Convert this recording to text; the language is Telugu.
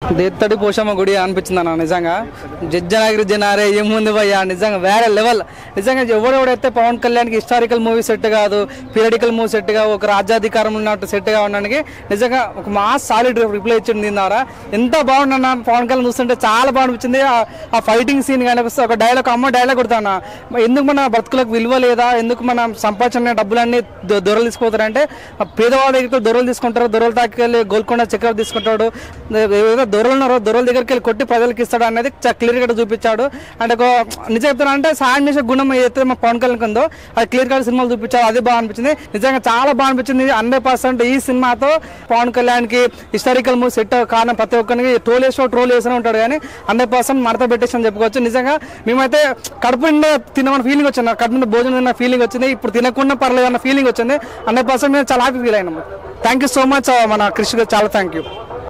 దేత్తడి పోషమ్మ గుడి అనిపించింది అన్న నిజంగా జజ్జనగిరి జనారే ఏముంది భయ్యా నిజంగా వేరే లెవెల్ నిజంగా ఎవడెవడైతే పవన్ కళ్యాణ్కి హిస్టారికల్ మూవీ సెట్ కాదు పీరియడికల్ మూవీ సెట్ గా ఒక రాజ్యాధికారం ఉన్నట్టు సెట్ గా ఉండడానికి నిజంగా ఒక మాస్ సాలిడ్ రిప్లై ఇచ్చింది దీని ద్వారా ఎంత బాగుందన్న పవన్ కళ్యాణ్ చూస్తుంటే చాలా బాగా అనిపించింది ఆ- ఆ ఫైటింగ్ సీన్ కానీ ఒక- ఒక డైలాగ్ అమ్మ డైలాగ్ కొడతాను ఎందుకు మన బ్రతుకులకు విలువ లేదా ఎందుకు మన సంపాదించిన డబ్బులన్నీ దొ- దొరలు తీసుకుపోతారంటే ఆ పేదవాడి దగ్గర దొరలు తీసుకుంటారు దొరల దగ్గరికి వెళ్ళి గోల్కొండ చక్కెర తీసుకుంటాడు ఏదో దొరలు ఉన్నారో దొరల దగ్గరికి వెళ్ళి కొట్టి ప్రజలకు ఇస్తాడు అనేది క్లియర్ కట్ చూపించాడు అంటే ఒక నిజం చెప్తున్నా అంటే సాయం చేసే గుణం ఏదైతే మా పవన్ కళ్యాణ్ ఉందో అది క్లియర్ కట్ సినిమాలు చూపించాడు అది బాగా అనిపించింది నిజంగా చాలా బాగా అనిపించింది హండ్రెడ్ పర్సెంట్ ఈ సినిమాతో పవన్ కళ్యాణ్ కి హిస్టారికల్ మూవీ సెట్ కారణం ప్రతి ఒక్కరికి ట్రోల్ వేసో ట్రోల్ వేస్తూనే ఉంటాడు కానీ హండ్రెడ్ పర్సెంట్ మడత పెట్టేసి అని చెప్పుకోవచ్చు నిజంగా మేమైతే కడుపు నిండా తినమన్న ఫీలింగ్ వచ్చింది కడుపు నిండా భోజనం తిన్న ఫీలింగ్ వచ్చింది ఇప్పుడు తినకుండా పర్లేదు అన్న ఫీలింగ్ వచ్చింది హండ్రెడ్ పర్సెంట్ మేము చాలా హ్యాపీ ఫీల్ అయినాము థ్యాంక్ యూ సో మచ్ మన కృషి గారు చాలా థ్యాంక్ యూ